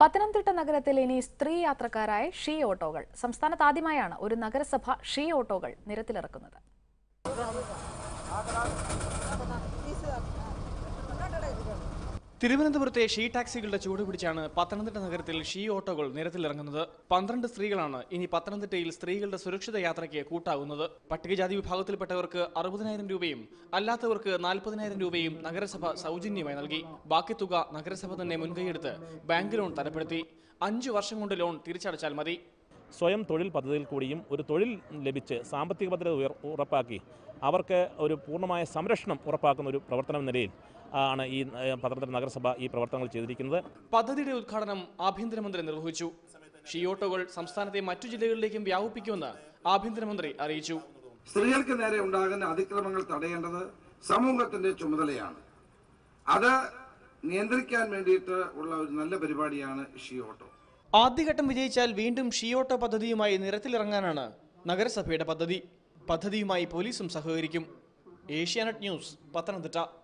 പത്തനംതിട്ട നഗരത്തിൽ ഇനി സ്ത്രീ യാത്രക്കാരായ ഷീ ഓട്ടോകൾ സംസ്ഥാനത്ത് ആദ്യമായാണ് ഒരു നഗരസഭ ഷീ ഓട്ടോകൾ നിരത്തിലിറക്കുന്നത് തിരുവനന്തപുരത്തെ ഷീ ടാക്സികളുടെ ചൂട് പിടിച്ചാണ് പത്തനംതിട്ട നഗരത്തിൽ ഷീ ഓട്ടോകൾ നിരത്തിലിറങ്ങുന്നത് പന്ത്രണ്ട് സ്ത്രീകളാണ് ഇനി പത്തനംതിട്ടയിൽ സ്ത്രീകളുടെ സുരക്ഷിത യാത്രയ്ക്ക് കൂട്ടാകുന്നത് പട്ടികജാതി വിഭാഗത്തിൽപ്പെട്ടവർക്ക് അറുപതിനായിരം രൂപയും അല്ലാത്തവർക്ക് നാൽപ്പതിനായിരം രൂപയും നഗരസഭ സൗജന്യമായി നൽകി ബാക്കി തുക നഗരസഭ തന്നെ മുൻകൈയെടുത്ത് ബാങ്ക് ലോൺ തരപ്പെടുത്തി അഞ്ചു വർഷം കൊണ്ട് ലോൺ തിരിച്ചടച്ചാൽ മതി സ്വയം തൊഴിൽ പദ്ധതിയിൽ കൂടിയും ഒരു തൊഴിൽ ലഭിച്ച് സാമ്പത്തിക ഭദ്രത ഉയർ ഉറപ്പാക്കി അവർക്ക് ഒരു പൂർണ്ണമായ സംരക്ഷണം ഉറപ്പാക്കുന്ന ഒരു പ്രവർത്തനം എന്ന നിലയിൽ ആണ് ഈ ഏഹ്, പത്തനംതിട്ട നഗരസഭ ഈ പ്രവർത്തനങ്ങൾ ചെയ്തിരിക്കുന്നത് പദ്ധതിയുടെ ഉദ്ഘാടനം ആഭ്യന്തരമന്ത്രി നിർവഹിച്ചു ഷീ ഓട്ടോകൾ സംസ്ഥാനത്തെ മറ്റു ജില്ലകളിലേക്കും വ്യാപിപ്പിക്കുമെന്ന് ആഭ്യന്തരമന്ത്രി അറിയിച്ചു സ്ത്രീകൾക്ക് നേരെ ഉണ്ടാകുന്ന അതിക്രമങ്ങൾ തടയേണ്ടത് സമൂഹത്തിന്റെ ചുമതലയാണ് അത് നിയന്ത്രിക്കാൻ വേണ്ടിയിട്ട് ഉള്ള ഒരു നല്ല പരിപാടിയാണ് ഷീ ഓട്ടോ ആദ്യഘട്ടം വിജയിച്ചാൽ വീണ്ടും ഷീ ഓട്ടോ പദ്ധതിയുമായി നിരത്തിലിറങ്ങാനാണ് നഗരസഭയുടെ പദ്ധതി പദ്ധതിയുമായി പോലീസും സഹകരിക്കും ഏഷ്യാനെറ്റ് ന്യൂസ് പത്തനംതിട്ട